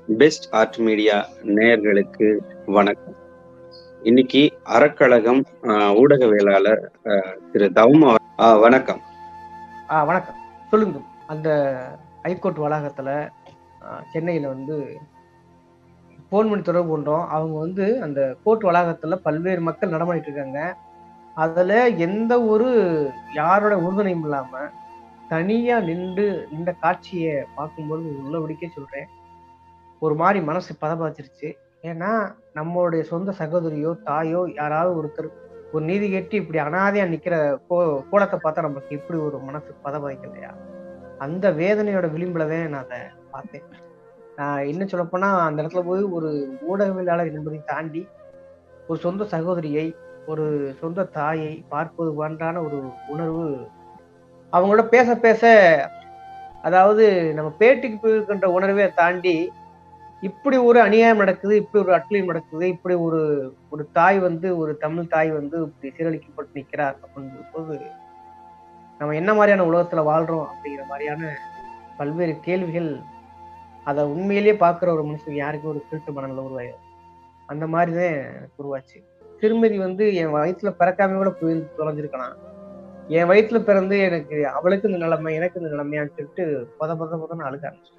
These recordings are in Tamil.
பெஸ்ட் ஆர்ட் மீடியா நேயர்களுக்கு வணக்கம் இன்னைக்கு அறக்கழகம் ஆஹ், ஊடகவியலாளர் ஆஹ், திரு தவம் அவர்- ஆஹ், வணக்கம் ஆ வணக்கம் சொல்லுங்க அந்த ஹைகோர்ட் வளாகத்தில் சென்னையில் வந்து ஃபோன் பண்ணி தொடர்பு கொண்டோம் அவங்க வந்து அந்த கோர்ட் வளாகத்தில் பல்வேறு மக்கள் நடமாடிட்டு இருக்காங்க அதில் எந்த ஒரு யாரோட உறுதுணையும் இல்லாமல் தனியாக நின்று நின்ற காட்சியை பார்க்கும்போது உள்ளபடிக்கே சொல்கிறேன் ஒரு மாதிரி மனசு பதபாச்சிருச்சு ஏன்னா நம்மளுடைய சொந்த சகோதரியோ தாயோ யாராவது ஒருத்தர் ஒரு நீதி கேட்டு இப்படி அனாதையா நிக்கிற கோ கோலத்தை பார்த்தா நமக்கு இப்படி ஒரு மனசு பதபாய்க்கலையா அந்த வேதனையோட விளிம்புல தான் நான் அதை பார்த்தேன் நான் இன்னும் சொல்லப்போனா அந்த இடத்துல போய் ஒரு ஊடகவியலாளர் என்பதை தாண்டி ஒரு சொந்த சகோதரியை ஒரு சொந்த தாயை பார்ப்பது போன்றான ஒரு உணர்வு அவங்களோட பேச பேச அதாவது நம்ம பேட்டிக்கு போயிருக்கின்ற உணர்வை தாண்டி இப்படி ஒரு அநியாயம் நடக்குது இப்படி ஒரு அட்லியம் நடக்குது இப்படி ஒரு ஒரு தாய் வந்து ஒரு தமிழ் தாய் வந்து இப்படி சீரழிக்கப்பட்டு நிற்கிறார் அப்படின்ற போது நம்ம என்ன மாதிரியான உலகத்துல வாழ்றோம் அப்படிங்கிற மாதிரியான பல்வேறு கேள்விகள் அதை உண்மையிலேயே பார்க்குற ஒரு மனுஷன் யாருக்கும் ஒரு திருட்டு மனநிலை உருவாயிடும் அந்த மாதிரி தான் எனக்கு உருவாச்சு திருமதி வந்து என் வயிற்றுல பிறக்காம கூட போய் தொலைஞ்சிருக்கலாம் என் வயிற்றுல பிறந்து எனக்கு அவளுக்கு இந்த நிலைமை எனக்கு இந்த நிலைமையான்னு சொல்லிட்டு பொத பொத பொதன்னு அழுக ஆரம்பிச்சிட்டேன்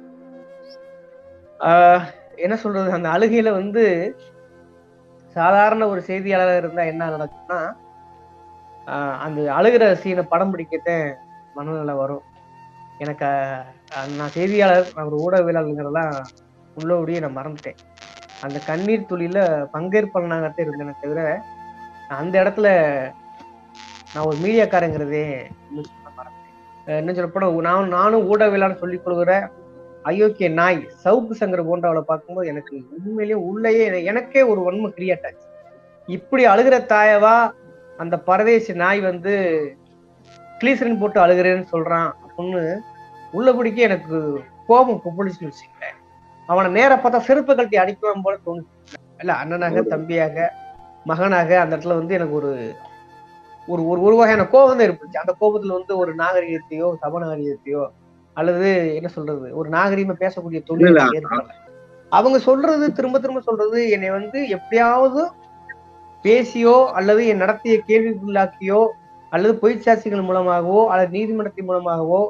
ஆஹ் என்ன சொல்றது அந்த அழுகையில வந்து சாதாரண ஒரு செய்தியாளர் இருந்தா என்ன நடக்கும்னா ஆஹ் அந்த அழுகிற சீனை படம் பிடிக்கத்தான் மனநிலை வரும் எனக்கு ஆஹ் நான் செய்தியாளர் நான் ஒரு ஊடகவியலாளருங்கிறதெல்லாம் உள்ளபடியே நான் மறந்துட்டேன் அந்த கண்ணீர் துளியில பங்கேற்பாளனாகத்தான் இருந்தேனே தவிர நான் அந்த இடத்துல நான் ஒரு மீடியாக்காரங்கிறதே இன்னும் சொல்ல மறந்துட்டேன் அஹ் என்ன சொல்ல போனா நான் நானும் ஊடகவியலாளர் சொல்லிக் கொள்கிற அயோக்கிய நாய் சவுக்கு சங்கர் போன்றவளை பார்க்கும்போது எனக்கு உண்மையிலேயே உள்ளேயே என- எனக்கே ஒரு வன்மை கிரியேட் ஆச்சு இப்படி அழுகிற தாயவா அந்த பரதேசி நாய் வந்து கிளீசரின் போட்டு அழுகிறேன்னு சொல்றான் அப்படின்னு உள்ளபடிக்கு எனக்கு கோபம் கொப்பளிச்சுன்னு வச்சுங்களேன் அவனை நேரா பார்த்தா செருப்பு கழட்டி அடிக்குவான் போல தோணுச்சு இல்ல அண்ணனாக தம்பியாக மகனாக அந்த இடத்துல வந்து எனக்கு ஒரு ஒரு ஒரு ஒரு வகையான கோபம் தான் இருந்துச்சு அந்த கோபத்துல வந்து ஒரு நாகரிகத்தையோ சபநாகரிகத்தையோ அல்லது என்ன சொல்றது ஒரு நாகரிகமா பேசக்கூடிய தொழில் இல்ல, ஏற்படல அவங்க சொல்றது திரும்ப திரும்ப சொல்றது என்னை வந்து எப்படியாவது பேசியோ அல்லது என் நடத்திய கேள்விக்குள்ளாக்கியோ அல்லது பொய் சாட்சிகள் மூலமாகவோ அல்லது நீதிமன்றத்தின் மூலமாகவோ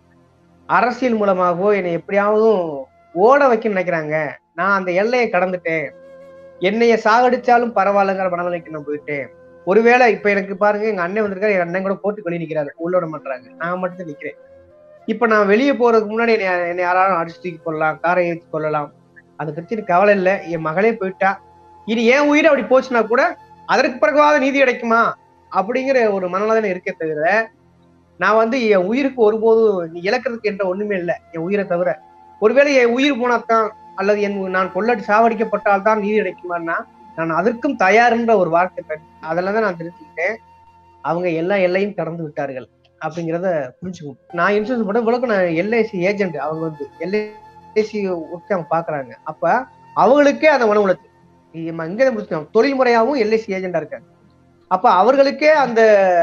அரசியல் மூலமாகவோ என்னை எப்படியாவது ஓட வைக்க நினைக்கிறாங்க நான் அந்த எல்லையை கடந்துட்டேன் என்னைய சாகடிச்சாலும் பரவாயில்லங்கிற மனநிலைக்கு நான் போயிட்டேன் ஒருவேளை இப்ப எனக்கு பாருங்க எங்க அண்ணன் வந்திருக்காரு எங்க அண்ணன் கூட போட்டு வெளியே நிக்கிறாரு உள்ள விட மாட்டாங்க நான் மட்டும் தான் நிக்கிறேன் இப்ப நான் வெளியே போறதுக்கு முன்னாடி என்னை என்னை யாராலும் அடிச்சு தூக்கி கொள்ளலாம் காரை ஏற்றி கொள்ளலாம் அதை பத்தி எனக்கு கவலை இல்லை என் மகளே போயிட்டா இனி என் உயிர் அப்படி போச்சுன்னா கூட அதற்கு பிறகுவாத நீதி கிடைக்குமா அப்படிங்கிற ஒரு மனநிலை இருக்கே தவிர நான் வந்து என் உயிருக்கு ஒருபோதும் நீ இழக்கிறதுக்கு என்ற ஒண்ணுமே இல்லை என் உயிரை தவிர ஒருவேளை என் உயிர் போனாதான் அல்லது என் நான் கொள்ளடி சாவடிக்கப்பட்டால் தான் நீதி கிடைக்குமான்னா நான் அதற்கும் தயார்ன்ற ஒரு வார்த்தை பெற்றேன். அதெல்லாம் தான் நான் தெரிஞ்சுக்கிட்டேன் அவங்க எல்லா எல்லையும் கடந்து விட்டார்கள் அப்படிங்கிறத புரிஞ்சுக்கணும் நான் இன்சூரன்ஸ் போட்ட இவ்வளவுக்கு நான் எல்ஐசி ஏஜென்ட் அவங்க வந்து எல்ஐசி ஒர்க் அவங்க பாக்குறாங்க அப்ப அவங்களுக்கே அந்த மன உளைச்சல் இங்க இங்க முடிச்சுக்கோங்க தொழில் முறையாவும் எல்ஐசி ஏஜென்டா இருக்காங்க அப்ப அவர்களுக்கே அந்த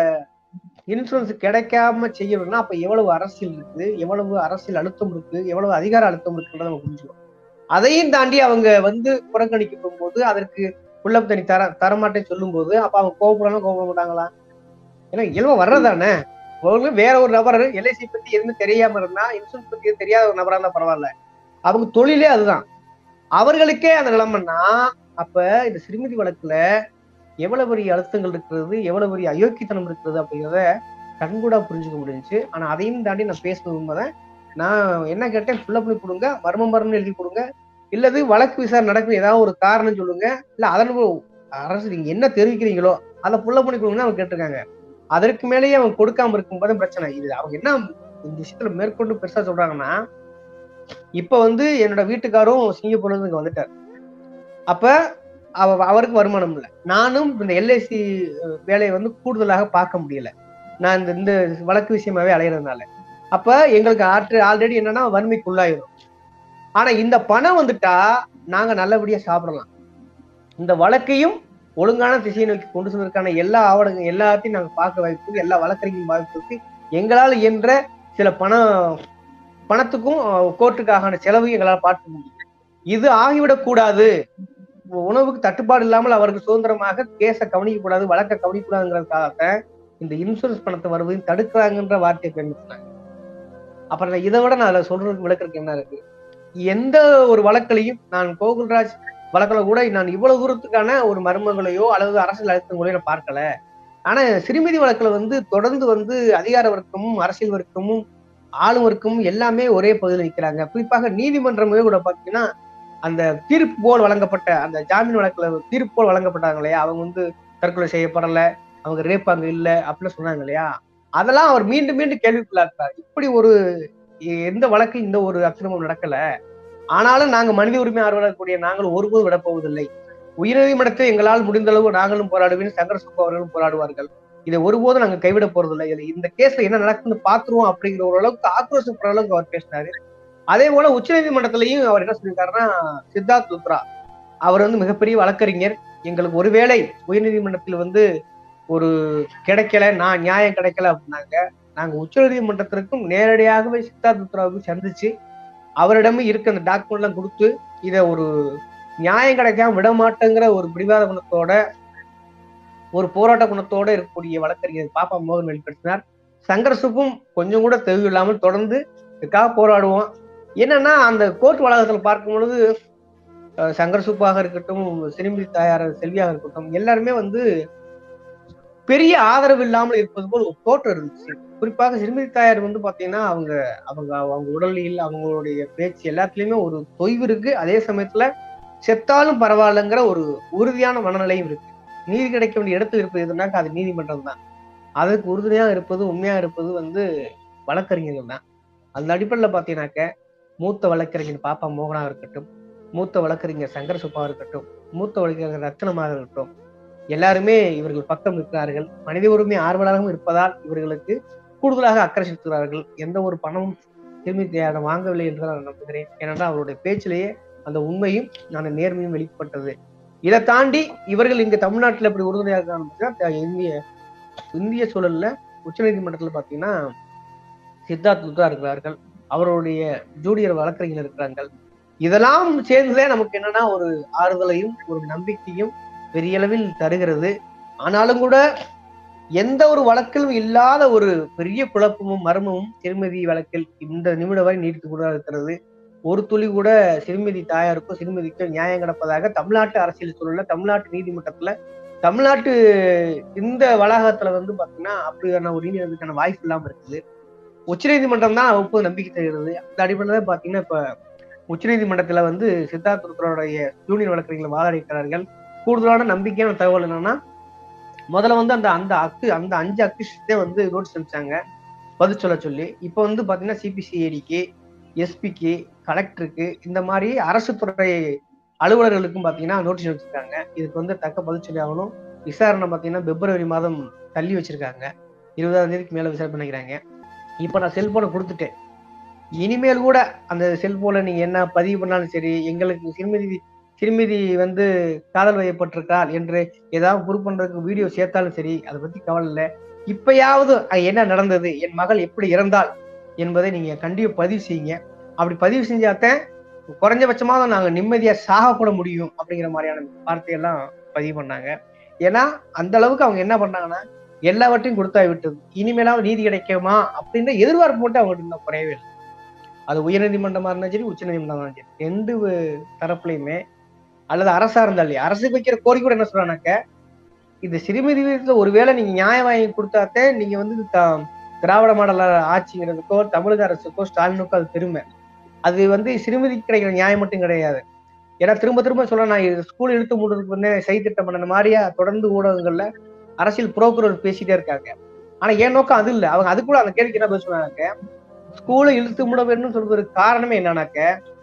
இன்சூரன்ஸ் கிடைக்காம செய்யணும்னா அப்ப எவ்வளவு அரசியல் இருக்குது எவ்வளவு அரசியல் அழுத்தம் இருக்கு எவ்வளவு அதிகார அழுத்தம் இருக்குன்றத நம்ம புரிஞ்சுக்கணும் அதையும் தாண்டி அவங்க வந்து புறக்கணிக்கும் போது அதற்கு உள்ளம் தனி தர தரமாட்டேன்னு சொல்லும் போது அப்ப அவங்க கோபப்படலாம் கோபப்பட மாட்டாங்களா ஏன்னா இயல்பா வர்றதானே அவங்களுக்கு வேற ஒரு நபர் எல்ஐசி பத்தி எதுவும் தெரியாம இருந்தா இன்சூரன்ஸ் பத்தி எதுவும் தெரியாத ஒரு நபரா இருந்தா பரவாயில்ல அவங்க தொழிலே அதுதான் அவர்களுக்கே அந்த நிலைமைன்னா அப்ப இந்த சிறுமிதி வழக்குல எவ்வளவு பெரிய அழுத்தங்கள் இருக்கிறது எவ்வளவு பெரிய அயோக்கியத்தனம் இருக்கிறது அப்படிங்கிறத கண்கூடா புரிஞ்சுக்க முடிஞ்சுச்சு ஆனா அதையும் தாண்டி நான் பேசுனது உண்மைதான் நான் என்ன கேட்டேன் ஃபுல்லா பண்ணி கொடுங்க மர்மம் மர்மம் எழுதி கொடுங்க இல்லது வழக்கு விசாரணை நடக்கும் ஏதாவது ஒரு காரணம் சொல்லுங்க இல்ல அதன் அரசு நீங்க என்ன தெரிவிக்கிறீங்களோ அதை ஃபுல்லா பண்ணி கொடுங்கன்னு அவங்க கேட்டிருக்காங்க அதற்கு மேலேயே அவங்க கொடுக்காம இருக்கும்போது பிரச்சனை இது அவங்க என்ன இந்த விஷயத்துல மேற்கொண்டு பெருசா சொல்றாங்கன்னா இப்ப வந்து என்னோட வீட்டுக்காரும் சிங்கப்பூர்ல இருந்து இங்க வந்துட்டார் அப்ப அவ அவருக்கு வருமானம் இல்லை நானும் இந்த எல்ஐசி வேலையை வந்து கூடுதலாக பார்க்க முடியல நான் இந்த இந்த வழக்கு விஷயமாவே அலையிறதுனால அப்ப எங்களுக்கு ஆற்று ஆல்ரெடி என்னன்னா வறுமைக்குள்ளாயிரும் ஆனா இந்த பணம் வந்துட்டா நாங்க நல்லபடியா சாப்பிடலாம் இந்த வழக்கையும் ஒழுங்கான திசையை நோக்கி கொண்டு செல்வதற்கான எல்லா ஆவணங்கள் எல்லாத்தையும் நாங்க பார்க்க வாய்ப்பு எல்லா வழக்கறிஞர் வாய்ப்பு இருக்கு எங்களால் இயன்ற சில பணம் பணத்துக்கும் கோர்ட்டுக்கான செலவையும் எங்களால் பார்க்க முடியும் இது ஆகிவிடக் கூடாது உணவுக்கு தட்டுப்பாடு இல்லாமல் அவருக்கு சுதந்திரமாக கேஸ கவனிக்க கூடாது வழக்க கவனிக்க கூடாதுங்கிறதுக்காக இந்த இன்சூரன்ஸ் பணத்தை வருவதையும் தடுக்கிறாங்கன்ற வார்த்தையை பயன்படுத்தினாங்க அப்புறம் இதை விட நான் அதில் சொல்றதுக்கு விளக்கறதுக்கு என்ன இருக்கு எந்த ஒரு வழக்கிலையும் நான் கோகுல்ராஜ் வழக்கில் கூட நான் இவ்வளவு தூரத்துக்கான ஒரு மர்மங்களையோ அல்லது அரசியல் அழுத்தங்களையோ நான் பார்க்கல ஆனா சிறுமிதி வழக்குல வந்து தொடர்ந்து வந்து அதிகார வர்க்கமும் அரசியல் வர்க்கமும் ஆளும் வர்க்கமும் எல்லாமே ஒரே பகுதியில் நிற்கிறாங்க குறிப்பாக நீதிமன்றமே கூட பாத்தீங்கன்னா அந்த தீர்ப்பு போல் வழங்கப்பட்ட அந்த ஜாமீன் வழக்குல தீர்ப்பு போல் வழங்கப்பட்டாங்க இல்லையா அவங்க வந்து தற்கொலை செய்யப்படல அவங்க ரேப் அங்க இல்ல அப்படின்னு சொன்னாங்க இல்லையா அதெல்லாம் அவர் மீண்டும் மீண்டும் கேள்விக்குள்ளாக்குறார் இப்படி ஒரு எந்த வழக்கு இந்த ஒரு அக்கிரமம் நடக்கல ஆனாலும் நாங்க மனித உரிமை ஆர்வலக்கூடிய நாங்கள் ஒருபோதும் விடப்போவதில்லை உயர்நீதிமன்றத்தை எங்களால் முடிந்த அளவு நாங்களும் போராடுவேன் சங்கர சுப்பு அவர்களும் போராடுவார்கள் இதை ஒருபோதும் நாங்க கைவிட போறதில்லை இதுல இந்த கேஸ்ல என்ன நடக்குன்னு பாத்துருவோம் அப்படிங்கிற ஒரு அளவுக்கு ஆக்ரோஷப்படுற அளவுக்கு அவர் பேசினாரு அதே போல உச்சநீதிமன்றத்திலையும் அவர் என்ன சொல்லியிருக்காருன்னா சித்தார்த் லுத்ரா அவர் வந்து மிகப்பெரிய வழக்கறிஞர் எங்களுக்கு ஒருவேளை உயர்நீதிமன்றத்தில் வந்து ஒரு கிடைக்கல நான் நியாயம் கிடைக்கல அப்படின்னாங்க நாங்க உச்சநீதிமன்றத்திற்கும் நேரடியாகவே சித்தார்த் லுத்ராவுக்கு சந்திச்சு அவரிடமே இருக்க அந்த டாக்குமெண்ட் எல்லாம் கொடுத்து இதை ஒரு நியாயம் கிடைக்காம விட மாட்டேங்கிற ஒரு பிடிவாத குணத்தோட ஒரு போராட்ட குணத்தோட இருக்கக்கூடிய வழக்கறிஞர் பாப்பா மோகன் வெளிப்படுத்தினார் சங்கரசுக்கும் கொஞ்சம் கூட தெளிவு இல்லாமல் தொடர்ந்து இதுக்காக போராடுவோம் என்னன்னா அந்த கோர்ட் வளாகத்துல பார்க்கும் பொழுது சங்கர் சுப்பாக இருக்கட்டும் சிறுமி தாயார் செல்வியாக இருக்கட்டும் எல்லாருமே வந்து பெரிய ஆதரவு இல்லாமல் இருப்பது போல் ஒரு தோற்றம் இருந்துச்சு குறிப்பாக சிறுமி தாயார் வந்து பாத்தீங்கன்னா அவங்க அவங்க அவங்க உடலில் அவங்களுடைய பேச்சு எல்லாத்துலயுமே ஒரு தொய்வு இருக்கு அதே சமயத்துல செத்தாலும் பரவாயில்லைங்கிற ஒரு உறுதியான மனநிலையும் இருக்கு நீதி கிடைக்க வேண்டிய இடத்துல இருப்பது எதுனாக்கா அது நீதிமன்றம் தான் அதற்கு உறுதுணையா இருப்பது உண்மையா இருப்பது வந்து வழக்கறிஞர்கள் தான் அந்த அடிப்படையில் பார்த்தீங்கன்னாக்க மூத்த வழக்கறிஞர் பாப்பா மோகனா இருக்கட்டும் மூத்த வழக்கறிஞர் சங்கர சுப்பா இருக்கட்டும் மூத்த வழக்கறிஞர் ரத்னமாக இருக்கட்டும் எல்லாருமே இவர்கள் பக்கம் இருக்கிறார்கள் மனித உரிமை ஆர்வலராகவும் இருப்பதால் இவர்களுக்கு கூடுதலாக அக்கறை செலுத்துகிறார்கள் எந்த ஒரு பணமும் திரும்பி தேவை வாங்கவில்லை என்று நான் நம்புகிறேன் ஏனென்றால் அவருடைய பேச்சிலேயே அந்த உண்மையும் அந்த நேர்மையும் வெளிப்பட்டது இதை தாண்டி இவர்கள் இங்க தமிழ்நாட்டில் எப்படி உறுதுணையாக இருக்காங்க இந்திய இந்திய சூழல்ல உச்சநீதிமன்றத்தில் பார்த்தீங்கன்னா சித்தார்த் லுத்ரா இருக்கிறார்கள் அவருடைய ஜூனியர் வழக்கறிஞர் இருக்கிறார்கள் இதெல்லாம் சேர்ந்துதான் நமக்கு என்னன்னா ஒரு ஆறுதலையும் ஒரு நம்பிக்கையும் பெரிய அளவில் தருகிறது ஆனாலும் கூட எந்த ஒரு வழக்கிலும் இல்லாத ஒரு பெரிய குழப்பமும் மர்மமும் திருமதி வழக்கில் இந்த நிமிடம் வரை நீடித்து கூட இருக்கிறது ஒரு துளி கூட சிறுமதி தாயாருக்கும் சிறுமதிக்கும் நியாயம் கிடப்பதாக தமிழ்நாட்டு அரசியல் சூழல்ல தமிழ்நாட்டு நீதிமன்றத்துல தமிழ்நாட்டு இந்த வளாகத்துல வந்து பாத்தீங்கன்னா அப்படியான ஒரு நீதிமன்றத்துக்கான வாய்ப்பு இல்லாம இருக்குது உச்சநீதிமன்றம் தான் ஒப்புது நம்பிக்கை தருகிறது அந்த அடிப்படையில் தான் பாத்தீங்கன்னா இப்ப உச்சநீதிமன்றத்துல வந்து சித்தார்த் ருத்ரோடைய ஜூனியர் வழக்கறிஞர்கள் வாதாடிக்கிறார்கள் கூடுதலான நம்பிக்கையான தகவல் என்னன்னா முதல்ல வந்து அந்த அந்த அக்கு அந்த அஞ்சு அக்யூஸ்டே வந்து நோட்டீஸ் அனுப்பிச்சாங்க பதில் சொல்ல சொல்லி இப்போ வந்து பாத்தீங்கன்னா சிபிசிஐடிக்கு எஸ்பிக்கு கலெக்டருக்கு இந்த மாதிரி அரசு துறை அலுவலர்களுக்கும் பாத்தீங்கன்னா நோட்டீஸ் வச்சிருக்காங்க இதுக்கு வந்து தக்க பதில் சொல்லி ஆகணும் விசாரணை பாத்தீங்கன்னா பிப்ரவரி மாதம் தள்ளி வச்சிருக்காங்க இருபதாம் தேதிக்கு மேல விசாரணை பண்ணிக்கிறாங்க இப்போ நான் செல்போனை கொடுத்துட்டேன் இனிமேல் கூட அந்த செல்போனை நீங்க என்ன பதிவு பண்ணாலும் சரி எங்களுக்கு சிறுமிதி சிறுமிதி வந்து காதல் வயப்பட்டிருக்காள் என்று ஏதாவது ப்ரூவ் பண்றதுக்கு வீடியோ சேர்த்தாலும் சரி அதை பத்தி கவலை இல்லை இப்பயாவது என்ன நடந்தது என் மகள் எப்படி இறந்தாள் என்பதை நீங்க கண்டிப்பா பதிவு செய்யுங்க அப்படி பதிவு செஞ்சாத்தான் குறைஞ்சபட்சமாக நாங்க நிம்மதியா சாக கூட முடியும் அப்படிங்கிற மாதிரியான வார்த்தையெல்லாம் பதிவு பண்ணாங்க ஏன்னா அந்த அளவுக்கு அவங்க என்ன பண்ணாங்கன்னா எல்லாவற்றையும் கொடுத்தா விட்டது இனிமேலாவது நீதி கிடைக்குமா அப்படின்ற எதிர்பார்ப்பு மட்டும் அவங்ககிட்ட இன்னும் குறையவே இல்லை அது உயர்நீதிமன்றமா இருந்தாலும் சரி உச்ச நீதிமன்றமா இருந்தாலும் சரி ரெண்டு தரப்புலையுமே அல்லது அரசா இருந்தாலே அரசுக்கு வைக்கிற கோரிக்கை கூட என்ன சொல்றானாக்க இந்த சிறுமிதி விதத்துல ஒருவேளை நீங்க நியாயம் வாங்கி கொடுத்தாத்தே நீங்க வந்து திராவிட மாடல ஆட்சிங்கிறதுக்கோ தமிழக அரசுக்கோ ஸ்டாலினுக்கோ அது பெருமை அது வந்து சிறுமிதிக்கு கிடைக்கிற நியாயம் மட்டும் கிடையாது ஏன்னா திரும்ப திரும்ப சொல்ல நான் ஸ்கூல் இழுத்து மூடுறதுக்கு வந்து செய்திட்டம் பண்ண மாதிரியா தொடர்ந்து ஊடகங்கள்ல அரசியல் புரோக்கர் பேசிட்டே இருக்காங்க ஆனா என் நோக்கம் அது இல்லை அவங்க அது கூட அந்த கேள்விக்கு என்ன பேசுவாங்க ஸ்கூலை இழுத்து மூட வேணும்னு சொல்றதுக்கு காரணமே என்னன்னாக்க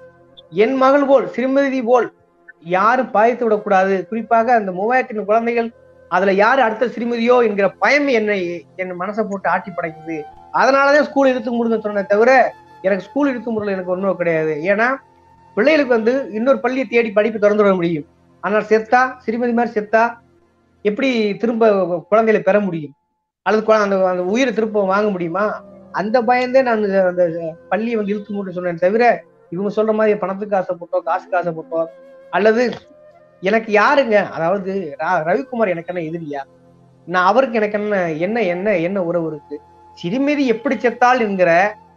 என் மகள் போல் சிறுமதி போல் யாரும் பாதித்து விடக்கூடாது குறிப்பாக அந்த மூவாயிரத்தி குழந்தைகள் அதுல யாரு அடுத்த சிறுமதியோ என்கிற பயம் என்னை என் மனசை போட்டு ஆட்டி படைக்குது அதனாலதான் ஸ்கூல் இழுத்து மூடுங்க சொன்னே தவிர எனக்கு ஸ்கூல் இழுத்து மூடல எனக்கு ஒன்றும் கிடையாது ஏன்னா பிள்ளைகளுக்கு வந்து இன்னொரு பள்ளியை தேடி படிப்பு திறந்து விட முடியும் ஆனால் செத்தா சிறுமதி மாதிரி செத்தா எப்படி திரும்ப குழந்தைகளை பெற முடியும் அல்லது அந்த அந்த உயிரை திரும்ப வாங்க முடியுமா அந்த பயந்தே நான் அந்த பள்ளியை வந்து இழுத்து மூட்டு சொன்னேன் தவிர இவங்க சொல்ற மாதிரி பணத்துக்கு ஆசைப்பட்டோ காசுக்கு ஆசைப்பட்டோ அல்லது எனக்கு யாருங்க அதாவது ரா- ரவிக்குமார் எனக்கு என்ன எதிரியா நான் அவருக்கு எனக்கு என்ன என்ன என்ன என்ன உறவு இருக்கு சிறுமீதி எப்படி செத்தால் என்கிற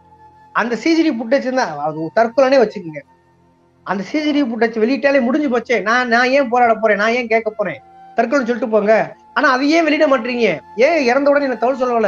அந்த சிசிடி புட்டேஜ் தான் அது தற்கொலைனே வச்சுக்கோங்க அந்த சிசிடி புட்டேஜ் வெளியிட்டாலே முடிஞ்சு போச்சே நான் நான் ஏன் போராட போறேன் நான் ஏன் கேட்க போறேன் தற்கொலை சொல்லிட்டு போங்க ஆனா அதை ஏன் வெளியிட மாட்டீங்க ஏன் இறந்த உடனே எனக்கு தகவல் சொல்லல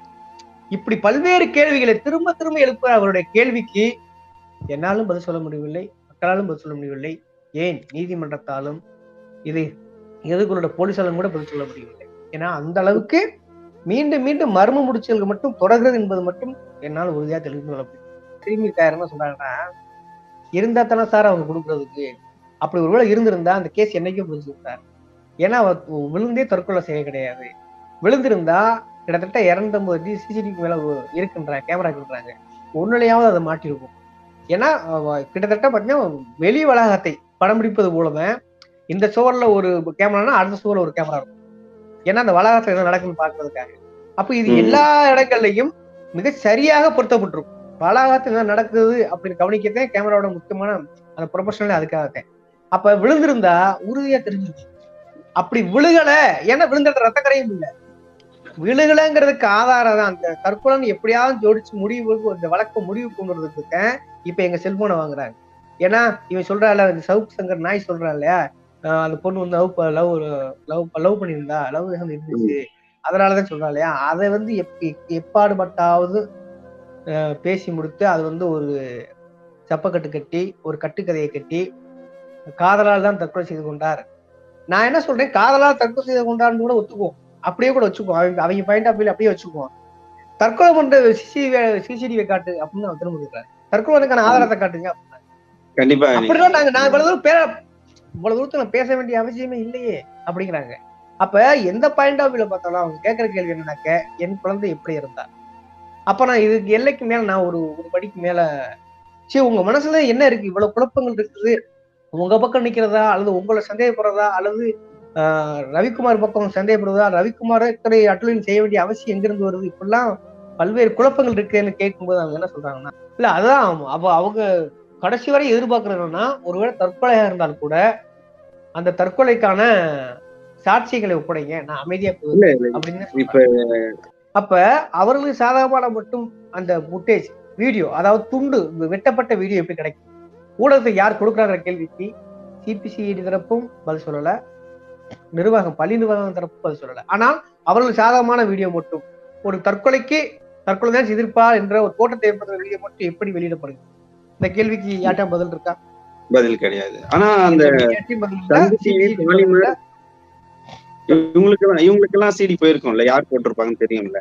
இப்படி பல்வேறு கேள்விகளை திரும்ப திரும்ப எழுப்புற அவருடைய கேள்விக்கு என்னாலும் பதில் சொல்ல முடியவில்லை மக்களாலும் பதில் சொல்ல முடியவில்லை ஏன் நீதிமன்றத்தாலும் இது எதிர்கொள்ள போலீசாலும் கூட பதில் சொல்ல முடியவில்லை ஏன்னா அந்த அளவுக்கு மீண்டும் மீண்டும் மர்ம முடிச்சுகள் மட்டும் தொடர்கிறது என்பது மட்டும் என்னால் உறுதியா தெரிந்து கொள்ள முடியும் திரும்பி இருக்காரு என்ன சொல்றாங்கன்னா இருந்தா தானே சார் அவங்க கொடுக்கறதுக்கு அப்படி ஒருவேளை இருந்திருந்தா அந்த கேஸ் என்னைக்கும் புரிஞ்சுக்கிட்டார் ஏன்னா அவர் விழுந்தே தற்கொலை செய்ய கிடையாது விழுந்திருந்தா கிட்டத்தட்ட இரநூத்தம்பது சிசிடிவி மேல இருக்குன்றாங்க கேமரா இருக்குன்றாங்க ஒன்னுலையாவது அதை மாட்டிருக்கும் ஏன்னா அவ- கிட்டத்தட்ட பாத்தீங்கன்னா வெளி வளாகத்தை படம் பிடிப்பது போலதான் இந்த சுவர்ல ஒரு கேமரானா அடுத்த சுவர்ல ஒரு கேமரா இருக்கும் ஏன்னா அந்த வளாகத்துல என்ன நடக்குன்னு பாக்குறதுக்காக அப்ப இது ம். எல்லா இடங்கள்லயும் மிக சரியாக பொருத்தப்பட்டிருக்கும் வளாகத்துல என்ன நடக்குது அப்படின்னு கவனிக்கத்தான் கேமராவோட முக்கியமான அந்த ப்ரொபஷனல் அதுக்காகத்தான் அப்ப விழுந்திருந்தா உறுதியா தெரிஞ்சிருச்சு அப்படி விழுகல ஏன்னா விழுந்தது ரத்த கரையும் இல்ல விழுகலங்கிறதுக்கு ஆதாரம் தான் அந்த தற்கொலை எப்படியாவது ஜோடிச்சு முடிவு இந்த வழக்க முடிவு கொண்டு வரதுக்கு இப்ப எங்க செல்போனை வாங்குறாங்க ஏன்னா இவன் சொல்றாள் இந்த சவுக் சங்கர் நாய் சொல்றான் இல்லையா ஆஹ் அந்த பொண்ணு வந்து லவ் லவ் லவ் லவ் பண்ணியிருந்தா லவ் இருந்துச்சு அதனாலதான் சொல்றான் இல்லையா அதை வந்து எப் எப்பாடுபட்டாவது ஆஹ் பேசி முடித்து அது வந்து ஒரு சப்பக்கட்டு கட்டி ஒரு கட்டுக்கதையை கட்டி காதலால் தான் தற்கொலை செய்து கொண்டார் நான் என்ன சொல்றேன் காதலால் தற்கொலை செய்து கொண்டார்னு கூட ஒத்துக்குவோம் அப்படியே கூட வச்சுக்குவோம் அவங்க அவங்க பாயிண்ட் ஆஃப் அப்படியே வச்சுக்குவோம் தற்கொலை பண்ற சிசிடிவி சிசிடிவி காட்டு அப்படின்னு அவர் திரும்ப கேட்கிறாரு தற்கொலைக்கான ஆதாரத்தை காட்டுங்க கண்டிப்பா நீங்க- அப்படிலாம் நாங்க நான் இவ்வளவு தூரம் பேர இவ்வளவு தூரத்துல நான் பேச வேண்டிய அவசியமே இல்லையே அப்படிங்கிறாங்க அப்ப எந்த பாயிண்ட் ஆஃப் வியூல பார்த்தாலும் அவங்க கேட்கிற கேள்வி என்னன்னாக்க என் குழந்தை எப்படி இருந்தா அப்ப நான் இதுக்கு எல்லைக்கு மேல நான் ஒரு ஒரு படிக்கு மேல சரி உங்க மனசுல என்ன இருக்கு இவ்வளவு குழப்பங்கள் இருக்குது உங்க பக்கம் நிக்கிறதா அல்லது உங்களை சந்தேகப்படுறதா அல்லது ஆஹ், ரவிக்குமார் பக்கம் சந்தேகப்படுறதா ரவிக்குமார் அட்டுலின் செய்ய வேண்டிய அவசியம் எங்கிருந்து வருது இப்படிலாம் பல்வேறு குழப்பங்கள் இருக்குன்னு கேட்கும்போது அவங்க என்ன சொல்றாங்கன்னா இல்ல அதான் அப்ப அவங்க கடைசி வரை எதிர்பார்க்கறதுன்னா ஒருவேளை தற்கொலையா இருந்தால் கூட அந்த தற்கொலைக்கான சாட்சியங்களை ஒப்படைங்க நான் அமைதியா போகுது இல்ல, இல்ல. அப்படின்னு இப்ப அப்ப அவர்களுக்கு சாதகமான மட்டும் அந்த ஃபுட்டேஜ் வீடியோ அதாவது துண்டு வெட்டப்பட்ட வீடியோ எப்படி கிடைக்கும் ஊடகத்துக்கு யார் கொடுக்குறாங்கிற கேள்விக்கு சிபிசிஐடி தரப்பும் பதில் சொல்லல நிர்வாகம் பள்ளி நிர்வாகம் தரப்பும் பதில் சொல்லல ஆனால் அவர்களுக்கு சாதகமான வீடியோ மட்டும் ஒரு தற்கொலைக்கு தற்கொலை தான் எதிர்ப்பா என்ற ஒரு தோட்டத்தை ஏற்படுத்துற வீடியோ மட்டும் எப்படி வெளியிடப்படுது இந்த கேள்விக்கு யார்ட்டா பதில் இருக்கா பதில் கிடையாது ஆனா அந்த யார்ட்டயும் பதில் இல்ல. தந்தி டிவி CPCID பாலிமர் இவங்களுக்கு எல்லாம் இவங்களுக்கு எல்லாம் சிடி போயிருக்கும்ல யார் போட்டிருப்பாங்கன்னு தெரியும்ல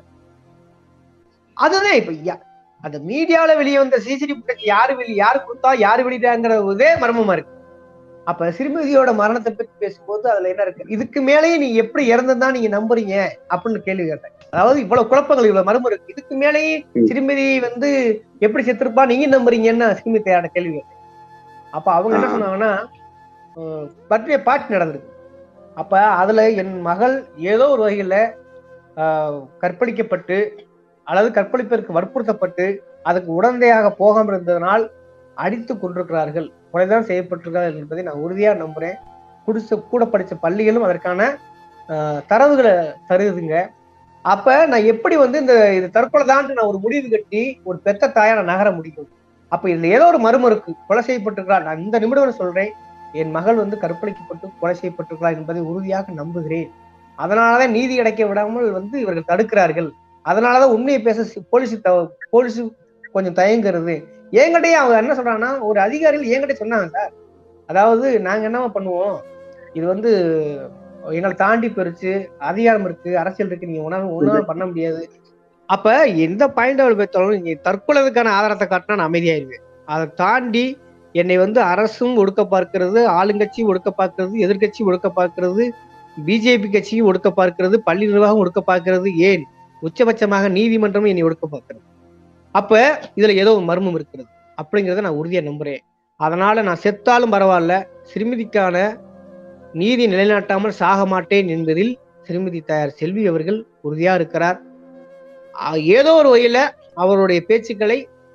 அதுதான் இப்ப யா- அந்த மீடியால வெளியே வந்த சிசிடிவி ஃபுட்டேஜ் யாரு வெளி யாரு கொடுத்தா யாரு வெளியிட்டாங்கிற இதே மர்மமா இருக்கு அப்ப சிறுமிதியோட மரணத்தை பத்தி பேசும்போது அதுல என்ன இருக்கு இதுக்கு மேலேயே நீ எப்படி இறந்ததா நீங்க நம்புறீங்க அப்படின்னு கேள்வி கேட்டேன் அதாவது இவ்வளவு குழப்பங்கள் இவ்வளவு மர்மம் இருக்கு இதுக்கு மேலேயே ம். சிறுமிதி வந்து எப்படி செத்துருப்பா நீங்க நம்புறீங்கன்னு சிறுமிதையோட கேள்வி கேட்டேன் அப்ப அவங்க என்ன ஆ. சொன்னாங்கன்னா பர்த்டே பார்ட்டி நடந்திருக்கு அப்ப அதுல என் மகள் ஏதோ ஒரு வகையில ஆஹ், கற்பழிக்கப்பட்டு அல்லது கற்பழிப்பிற்கு வற்புறுத்தப்பட்டு அதுக்கு உடந்தையாக போகாமல் இருந்ததனால் அடித்து கொண்டிருக்கிறார்கள் கொலைதான் செய்யப்பட்டிருக்கிறார்கள் என்பதை நான் உறுதியா நம்புறேன் குடிச்ச கூட படிச்ச பள்ளிகளும் அதற்கான ஆஹ், தரவுகளை தருதுங்க அப்ப நான் எப்படி வந்து இந்த இது தற்கொலை தான் நான் ஒரு முடிவு கட்டி ஒரு பெத்த தாயா நான் நகர முடியும் அப்ப இதுல ஏதோ ஒரு மர்மம் இருக்கு கொலை செய்யப்பட்டிருக்கிறார் நான் இந்த நிமிடம் சொல்றேன் என் மகள் வந்து கற்பழிக்கப்பட்டு கொலை செய்யப்பட்டிருக்கிறார் என்பதை உறுதியாக நம்புகிறேன் அதனாலதான் நீதி கிடைக்க விடாமல் வந்து இவர்கள் தடுக்கிறார்கள் அதனாலதான் உண்மையை பேச சி- போலீஸ் த- போலீஸ் கொஞ்சம் தயங்குறது என்கிட்டயே அவங்க என்ன சொல்றாங்கன்னா ஒரு அதிகாரிகள் என்கிட்ட சொன்னாங்க சார் அதாவது நாங்க என்னவா பண்ணுவோம் இது வந்து எங்களை தாண்டி போயிருச்சு அதிகாரம் இருக்கு அரசியல் இருக்கு நீங்க உணவு உணவு பண்ண முடியாது அப்ப எந்த பாயிண்ட் அவள் பார்த்தாலும் நீங்க தற்கொலைக்கான ஆதாரத்தை காட்டினா நான் அமைதியாயிருவேன் அதை தாண்டி என்னை வந்து அரசும் ஒடுக்க பார்க்கிறது ஆளுங்கட்சியும் ஒடுக்க பார்க்கிறது எதிர்க்கட்சி ஒடுக்க பார்க்கிறது பிஜேபி கட்சியும் ஒடுக்க பார்க்கிறது பள்ளி நிர்வாகம் ஒடுக்க பார்க்கிறது ஏன் உச்சபட்சமாக நீதிமன்றமும் என்னை ஒடுக்க பார்க்கிறது அப்ப இதுல ஏதோ ஒரு மர்மம் இருக்கிறது அப்படிங்கிறத நான் உறுதியா நம்புறேன் அதனால நான் செத்தாலும் பரவாயில்ல சிறுமிதிக்கான நீதி நிலைநாட்டாமல் சாக மாட்டேன் என்பதில் சிறுமிதி தாயார் செல்வி அவர்கள் உறுதியா இருக்கிறார் ஆஹ் ஏதோ ஒரு வகையில அவருடைய பேச்சுக்களை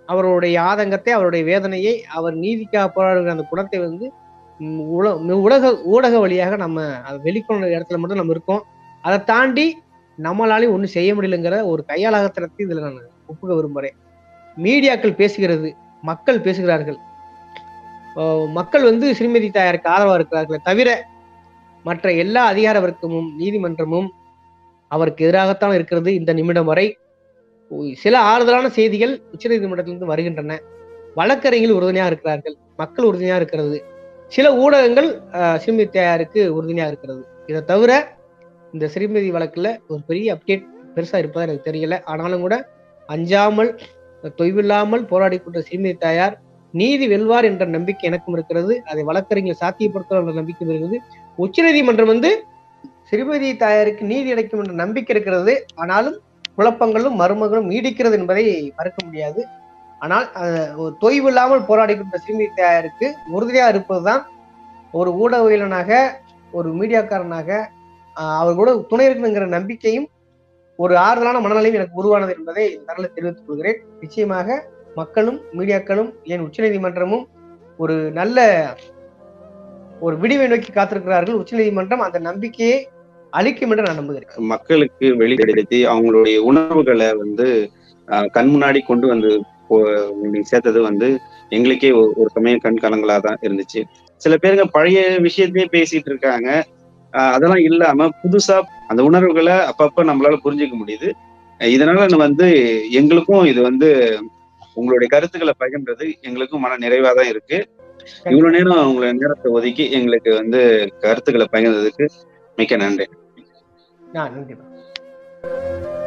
அவருடைய ஆதங்கத்தை அவருடைய வேதனையை அவர் நீதிக்காக போராடுகிற அந்த குணத்தை வந்து ம், உல- ஊடக ஊடக வழியாக நம்ம அதை வெளிக்கொண்ட இடத்துல மட்டும் நம்ம இருக்கோம் அதை தாண்டி நம்மளாலையும் ஒன்றும் செய்ய முடியலங்கிற ஒரு கையாளாகத்தனத்தை இதுல நான் ஒப்புக்க விரும்புறேன் மீடியாக்கள் பேசுகிறது மக்கள் பேசுகிறார்கள் ஓ, மக்கள் வந்து ஸ்ரீமதி தாயாருக்கு ஆதரவா இருக்கிறார்களே தவிர மற்ற எல்லா அதிகார வர்க்கமும் நீதிமன்றமும் அவருக்கு எதிராகத்தான் இருக்கிறது இந்த நிமிடம் வரை சில ஆறுதலான செய்திகள் உச்சநீதிமன்றத்திலிருந்து வருகின்றன வழக்கறிஞர்கள் உறுதுணையாக இருக்கிறார்கள் மக்கள் உறுதுணையாக இருக்கிறது சில ஊடகங்கள் ஆஹ், ஸ்ரீமதி தாயாருக்கு உறுதுணையாக இருக்கிறது இதை தவிர இந்த ஸ்ரீமதி வழக்குல ஒரு பெரிய அப்டேட் பெருசா இருப்பதா எனக்கு தெரியல ஆனாலும் கூட அஞ்சாமல் தொய்வில்லாமல் போராடி கொண்ட ஸ்ரீமதி தாயார் நீதி வெல்வார் என்ற நம்பிக்கை எனக்கும் இருக்கிறது அதை வழக்கறிஞர் சாத்தியப்படுத்துவார் என்ற நம்பிக்கை இருக்கிறது உச்சநீதிமன்றம் வந்து ஸ்ரீமதி தாயாருக்கு நீதி கிடைக்கும் என்ற நம்பிக்கை இருக்கிறது ஆனாலும் குழப்பங்களும் மர்மங்களும் நீடிக்கிறது என்பதை மறுக்க முடியாது ஆனால் அஹ், ஒரு தொய்வு இல்லாமல் போராடி கொண்ட ஸ்ரீமதி தாயாருக்கு உறுதியா இருப்பதுதான் ஒரு ஊடகவியலனாக ஒரு மீடியாக்காரனாக ஆஹ், அவர் கூட துணை இருக்கணுங்கிற நம்பிக்கையும் ஒரு ஆறுதலான மனநிலையும் எனக்கு உருவானது என்பதை இந்த தருணத்தில் தெரிவித்துக் கொள்கிறேன் நிச்சயமாக மக்களும் மீடியாக்களும் ஏன் உச்சநீதிமன்றமும் ஒரு நல்ல ஒரு விடிவை நோக்கி காத்திருக்கிறார்கள் உச்சநீதிமன்றம் அந்த நம்பிக்கையை அளிக்கும் என்று நான் நம்புகிறேன் மக்களுக்கு வெளிப்படுத்தி அவங்களுடைய உணர்வுகளை வந்து ஆஹ், கண் முன்னாடி கொண்டு வந்து போ- உங்களுக்கு சேர்த்தது வந்து எங்களுக்கே ஒரு ஒரு சமயம் கண் கலங்களா தான் இருந்துச்சு சில பேருங்க பழைய விஷயத்தையே பேசிட்டு இருக்காங்க ஆஹ், அதெல்லாம் இல்லாம புதுசா அந்த உணர்வுகளை அப்பப்ப நம்மளால புரிஞ்சுக்க முடியுது அஹ் இதனால நான் வந்து எங்களுக்கும் இது வந்து உங்களுடைய கருத்துக்களை பகிர்ந்தது எங்களுக்கும் மன நிறைவா தான் இருக்கு இவ்வளவு நேரம் உங்களை நேரத்தை ஒதுக்கி எங்களுக்கு வந்து கருத்துக்களை பகிர்ந்ததுக்கு மிக்க நன்றி நான் நன்றி